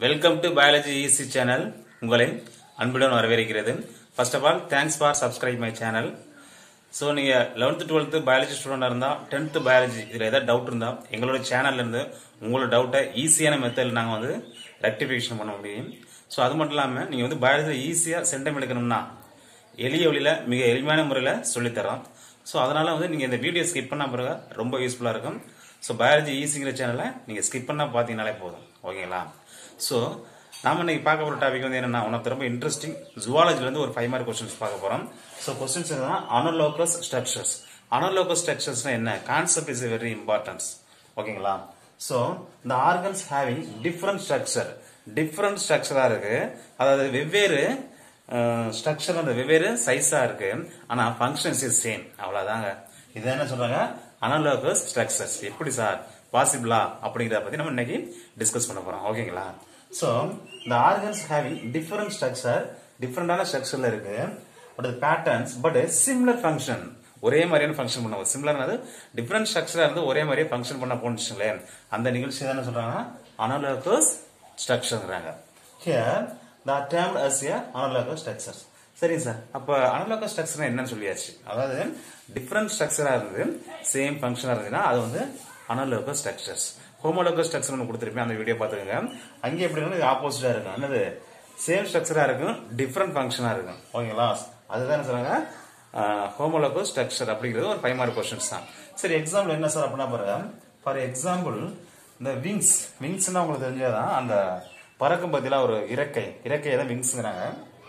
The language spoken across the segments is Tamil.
Welcome to biology easy channel உங்களை அன்புடன் வரவேற்கிறது first of all thanks for subscribe my channel so நீங்கள் லெவன்த்து டுவெல்த்து பயாலஜி ஸ்டூடெண்டாக இருந்தால் டென்த்து பயாலஜி இதில் ஏதாவது டவுட் இருந்தால் எங்களோட சேனல்லேருந்து உங்களோட டவுட்டை ஈஸியான மெத்தடில் நாங்கள் வந்து ரெக்டிஃபிகேஷன் பண்ண முடியும் ஸோ அது மட்டும் இல்லாமல் நீங்கள் வந்து பயாலஜி ஈஸியாக சென்டம் எடுக்கணும்னா எளிய வழியில் மிக எளிமையான முறையில் சொல்லித்தரோம் ஸோ அதனால் வந்து நீங்கள் இந்த வீடியோ ஸ்கிப் பண்ண பிறகு ரொம்ப யூஸ்ஃபுல்லாக இருக்கும் ஸோ பயாலஜி ஈஸிங்கிற சேனலை நீங்கள் ஸ்கிப் பண்ணால் பார்த்தீங்கனாலே போதும் ஓகேங்களா ஸோ நாம இன்னைக்கு பார்க்க போகிற டாபிக் வந்து என்னன்னா உனக்கு ரொம்ப இன்ட்ரெஸ்டிங் ஜுவாலஜிலேருந்து ஒரு ஃபைவ் மார்க் கொஸ்டின்ஸ் பார்க்க போகிறோம் ஸோ கொஸ்டின்ஸ் என்னன்னா அனலோகஸ் ஸ்ட்ரக்சர்ஸ் அனலோகஸ் ஸ்ட்ரக்சர்ஸ்னா என்ன கான்செப்ட் இஸ் வெரி இம்பார்ட்டன்ஸ் ஓகேங்களா ஸோ இந்த organs having different structure different ஸ்ட்ரக்சராக இருக்கு அதாவது வெவ்வேறு ஸ்ட்ரக்சர் வந்து வெவ்வேறு சைஸா இருக்கு ஆனா ஃபங்க்ஷன்ஸ் இஸ் சேம் அவ்வளவுதாங்க இது என்ன சொல்றாங்க அனலோகஸ் ஸ்ட்ரக்சர்ஸ் எப்படி சார் பாசிபிளா அப்படிங்கிறத பத்தி நம்ம இன்னைக்கு டிஸ்கஸ் பண்ண போறோம் ஓகேங்களா சோ இந்த ஆர்கன்ஸ் ஹேவிங் டிஃபரெண்ட் ஸ்ட்ரக்சர் டிஃபரெண்டான ஸ்ட்ரக்சர்ல இருக்கு but patterns but similar function ஒரே மாதிரியான ஃபங்க்ஷன் பண்ணுவோம் சிமிலர்னது டிஃபரெண்ட் ஸ்ட்ரக்சரா இருந்து ஒரே மாதிரியே ஃபங்க்ஷன் பண்ண போனுச்சுங்களேன் அந்த நிகழ்ச்சி தான் என்ன சொல்றாங்கன்னா அனலோகஸ் ஸ்ட்ரக்சர்ங்கிறாங்க here the termed as a analogous structures சரி சார் அப்ப அனலோக ஸ்ட்ரக்சர் என்னன்னு சொல்லியாச்சு அதாவது டிஃப்ரெண்ட் ஸ்ட்ரக்சரா இருந்து சேம் ஃபங்க்ஷனா இருந்ததுன்னா அது வந்து அனலோக ஸ்ட்ரக்சர்ஸ் ஹோமோலோக ஸ்ட்ரக்சர் ஒன்று கொடுத்துருப்பேன் அந்த வீடியோ பார்த்துக்கோங்க அங்கே எப்படி இருக்கும் ஆப்போசிட்டா இருக்கும் என்னது சேம் ஸ்ட்ரக்சரா இருக்கும் டிஃப்ரெண்ட் ஃபங்க்ஷனா இருக்கும் ஓகேங்களா அதுதான் என்ன சொல்றாங்க ஹோமோலோகோ ஸ்ட்ரக்சர் அப்படிங்கிறது ஒரு ஃபைவ் மார்க் கொஸ்டின்ஸ் தான் சரி எக்ஸாம்பிள் என்ன சார் அப்படின்னா பாருங்க ஃபார் எக்ஸாம்பிள் இந்த விங்ஸ் விங்ஸ்னா உங்களுக்கு தெரிஞ்சாதான் அந்த பறக்கும் பகுதியில் ஒரு இறக்கை இறக்கையை தான் விங்ஸ்ங்கிறாங்க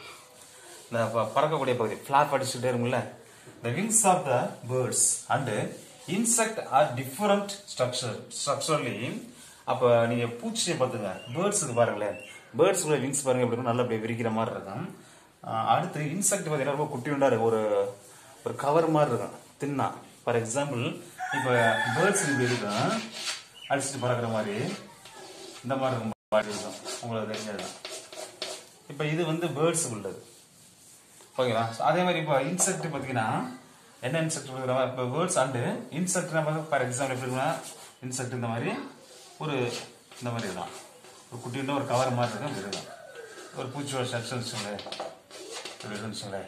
இந்த ப- பறக்கக்கூடிய பகுதி ஃபிளாப் அடிச்சுட்டே இருக்கும்ல the wings of the birds and insect are different structure structurally அப்ப நீங்க பூச்சியை பார்த்துங்க பேர்ட்ஸுக்கு பாருங்களேன் பேர்ட்ஸுக்குள்ள விங்ஸ் பாருங்க எப்படி இருக்கும் நல்லா அப்படியே விரிக்கிற மாதிரி இருக்கும் அஹ் அடுத்து இன்செக்ட் பார்த்தீங்கன்னா ரொம்ப குட்டியுண்டா இருக்கும் ஒரு ஒரு கவர் மாதிரி இருக்கும் தின்னா ஃபார் எக்ஸாம்பிள் இப்போ பேர்ட்ஸ் இப்படி இருக்கும் அடிச்சுட்டு பறக்கிற மாதிரி இந்த மாதிரி இருக்கும் பாடி இருக்கும் உங்களுக்கு தெரிஞ்சது இப்போ இது வந்து பேர்ட்ஸ் உள்ளது ஓகேங்களா So, அதே மாதிரி இப்போ இன்செக்ட் பார்த்தீங்கன்னா என்ன இன்செக்ட் கொடுக்குறோம் இப்போ வேர்ட்ஸ் அண்டு இன்செக்ட் நம்ம ஃபார் எக்ஸாம்பிள் எப்படி இருக்குன்னா இன்செக்ட் இந்த மாதிரி ஒரு இந்த மாதிரி இருக்கலாம் ஒரு குட்டியுண்ட ஒரு கவர் மாதிரி இருக்கும் இப்படி இருக்கும் ஒரு பூச்சியோட ஸ்ட்ரக்சர் வச்சுங்களேன் இப்படி இருக்குன்னு வச்சுங்களேன்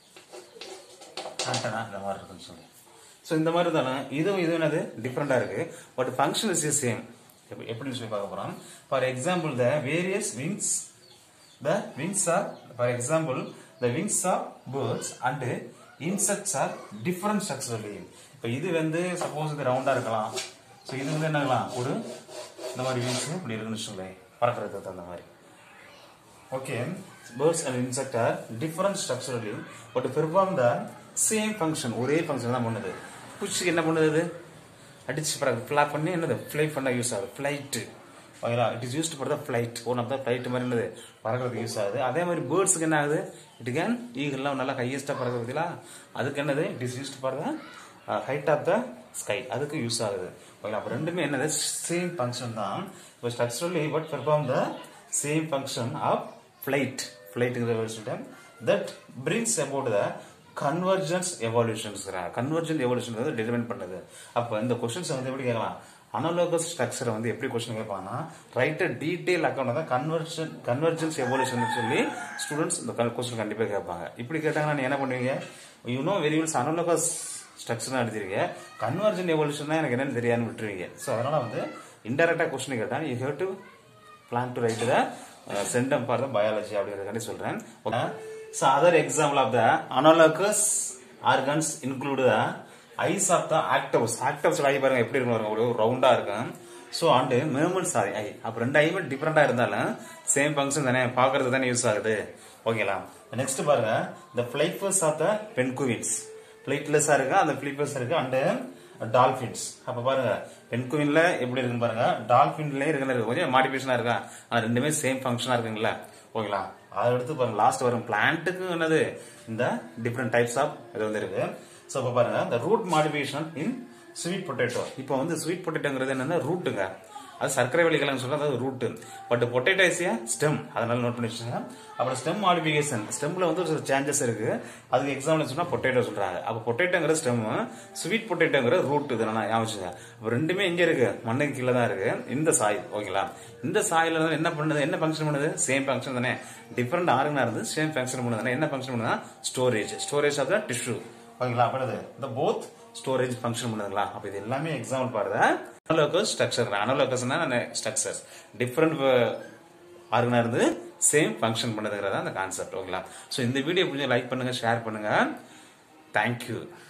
ஆண்டனா இந்த மாதிரி இருக்குன்னு வச்சுங்களேன் ஸோ இந்த மாதிரி தானே இதுவும் இது என்னது டிஃப்ரெண்டாக இருக்கு பட் ஃபங்க்ஷன் இஸ் சேம் எப்படின்னு சொல்லி பார்க்க போகிறோம் for example the various wings The wings are, for example, the wings of birds and insects are different structurally. இப்போ இது வந்து சப்போஸ் இது ரவுண்டா இருக்கலாம் ஸோ இது வந்து என்ன ஆகலாம் ஒரு இந்த மாதிரி விங்ஸ் இப்படி இருக்குன்னு வச்சுங்களேன் பறக்கிறதுக்கு தகுந்த மாதிரி okay birds and insect are different structurally but perform the same function ஒரே ஃபங்க்ஷன் தான் பண்ணுது பூச்சிக்கு என்ன பண்ணுது அது அடிச்சு பறக்க ஃபிளாப் பண்ணி என்னது ஃப்ளை பண்ண யூஸ் ஆகுது ஃப்ளைட்டு ஓகேங்களா it is used for the flight one of the flight மாதிரி என்னது பறக்கிறதுக்கு யூஸ் ஆகுது அதே மாதிரி பேர்ட்ஸுக்கு என்ன ஆகுது இட் கேன் ஈகல்லாம் நல்லா ஹையஸ்டாக பறக்க பார்த்தீங்களா அதுக்கு என்னது it is used for the height of the sky அதுக்கு யூஸ் ஆகுது ஓகேங்களா அப்போ ரெண்டுமே என்னது சேம் ஃபங்க்ஷன் தான் இப்போ structurally but perform the same function of flight ஃப்ளைட்டுங்கிற சொல்லிட்டேன் that brings about the convergence evolutions convergent evolution வந்து டிட்டர்மைன் பண்ணுது அப்போ இந்த கொஸ்டின்ஸ் வந்து எப்படி கேட்கலாம் அனலோகஸ் ஸ்ட்ரக்சரை வந்து எப்படி கொஸ்டின் கேட்பாங்கன்னா ரைட் டீடைல் அக்கௌண்ட் தான் கன்வர்ஷன் கன்வர்ஜன்ஸ் எவால்யூஷன் சொல்லி ஸ்டூடெண்ட்ஸ் இந்த கொஸ்டின் கண்டிப்பாக கேட்பாங்க இப்படி கேட்டாங்கன்னா நீ என்ன பண்ணுவீங்க யூ நோ வெரி வெல்ஸ் அனலோகஸ் ஸ்ட்ரக்சர் எடுத்திருக்கீங்க கன்வர்ஜன் எவல்யூஷன் எனக்கு என்னன்னு தெரியாதுன்னு விட்டுருவீங்க ஸோ அதனால வந்து இன்டெரக்டா கொஸ்டின் கேட்டா you have to plan to write the centum for the biology அப்படிங்கிறதுக்காண்டி சொல்றேன் so other example of the analogous organs include the eyes of the octopus ஆக்டவ்ஸ் ஐ பாருங்க எப்படி இருக்கும் பாருங்க, ஒரு ரவுண்டா இருக்கும் so and mammals eye eye அப்போ ரெண்டு ஐமே டிஃப்ரெண்டா இருந்தாலும் சேம் ஃபங்க்ஷன் தானே பார்க்கறது தானே யூஸ் ஆகுது ஓகேங்களா நெக்ஸ்ட் பாருங்க இந்த ஃபிளைஃபர்ஸ் ஆஃப் த பென்குவின்ஸ் பிளைட்லெஸ்ஸா இருக்கு அந்த ஃபிளிப்பர்ஸ் இருக்கு அண்ட் டால்பின்ஸ் அப்ப பாருங்க பென்குவின்ல எப்படி இருக்குன்னு பாருங்க டால்பின்லயும் இருக்கு கொஞ்சம் மாடிஃபிகேஷனா இருக்கா ஆனா ரெண்டுமே சேம் ஃபங்க்ஷனா இருக்குங்களா ஓகேங்களா அதை எடுத்து பாருங்க லாஸ்ட் வரும் பிளான்ட்டுக்கு என்னது இந்த டிஃப்ரெண்ட் டைப்ஸ் ஆஃப் இது வந்து இருக்கு ஸோ இப்போ பாருங்க இந்த root modification in sweet potato இப்போ வந்து ஸ்வீட் பொட்டேட்டோங்கிறது என்னன்னா ரூட்டுங்க அது சர்க்கரை வழிகள்னு சொல்றது அது root but potato is stem அதனால நோட் பண்ணி வச்சுங்க அப்புறம் ஸ்டெம் மாடிஃபிகேஷன் ஸ்டெம்ல வந்து ஒரு சேஞ்சஸ் இருக்கு அதுக்கு எக்ஸாம்பிள் சொன்னா பொட்டேட்டோ சொல்றாங்க அப்ப பொட்டேட்டோங்கிற ஸ்டெம் ஸ்வீட் பொட்டேட்டோங்கிற ரூட் இதெல்லாம் ஞாபகம் வச்சுங்க அப்ப ரெண்டுமே எங்க இருக்கு மண்ணுக்கு கீழே தான் இருக்கு இந்த சாயில் ஓகேங்களா இந்த சாயில வந்து என்ன பண்ணுது என்ன ஃபங்க்ஷன் பண்ணுது சேம் ஃபங்க்ஷன் தானே டிஃபரெண்ட் ஆர்கனா இருந்து சேம் ஃபங்க்ஷன் பண்ணுது என்ன ஃபங்க்ஷன் பண்ணுதுன்னா storage storage of the tissue ஓகேங்களா அப்படி இந்த போத் ஸ்டோரேஜ் ஃபங்க்ஷன் பண்ணுதுங்களா அப்ப இது எல்லாமே எக்ஸாம்பிள் பாருங்க அனலோகஸ் ஸ்ட்ரக்சர் அனலோகஸ்னா ஸ்ட்ரக்சர்ஸ் டிஃப்ரெண்ட் ஆர்கனா இருந்து சேம் ஃபங்க்ஷன் பண்ணுதுங்கிறதா அந்த கான்செப்ட் ஓகேங்களா ஸோ இந்த வீடியோ கொஞ்சம் லைக் பண்ணுங்க ஷேர் பண்ணுங்க தேங்க்யூ